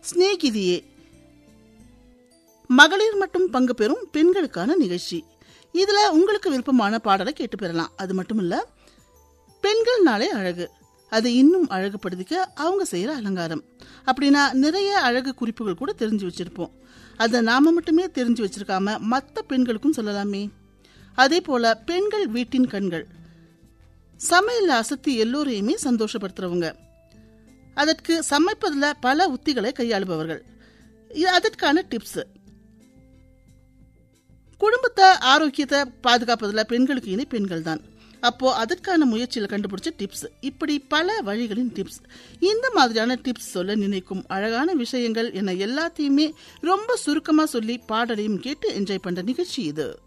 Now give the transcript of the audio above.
ஸ்நேகிதியே மகளிர் மட்டும் பங்கு பெறும் பெண்களுக்கான நிகழ்ச்சி இதுல உங்களுக்கு விருப்பமான பாடலை கேட்டு பெறலாம் அது மட்டும் இல்ல பெண்கள் நாளே அழகு அது இன்னும் அழகுபடுத்திக்க அவங்க செய்யற அலங்காரம் அப்படின்னா நிறைய அழகு குறிப்புகள் கூட தெரிஞ்சு வச்சிருப்போம் அதை நாம மட்டுமே தெரிஞ்சு வச்சிருக்காம மற்ற பெண்களுக்கும் சொல்லலாமே அதே போல பெண்கள் வீட்டின் கண்கள் சமையல் அசத்தி எல்லோரையுமே சந்தோஷப்படுத்துறவங்க அதற்கு சமைப்பதில் பல உத்திகளை கையாளுபவர்கள் இது அதற்கான டிப்ஸ் குடும்பத்தை ஆரோக்கியத்தை பாதுகாப்பதில் பெண்களுக்கு இனி பெண்கள் தான் அப்போ அதற்கான முயற்சியில் கண்டுபிடிச்ச டிப்ஸ் இப்படி பல வழிகளின் டிப்ஸ் இந்த மாதிரியான டிப்ஸ் சொல்ல நினைக்கும் அழகான விஷயங்கள் என எல்லாத்தையுமே ரொம்ப சுருக்கமா சொல்லி பாடலையும் கேட்டு என்ஜாய் பண்ற நிகழ்ச்சி இது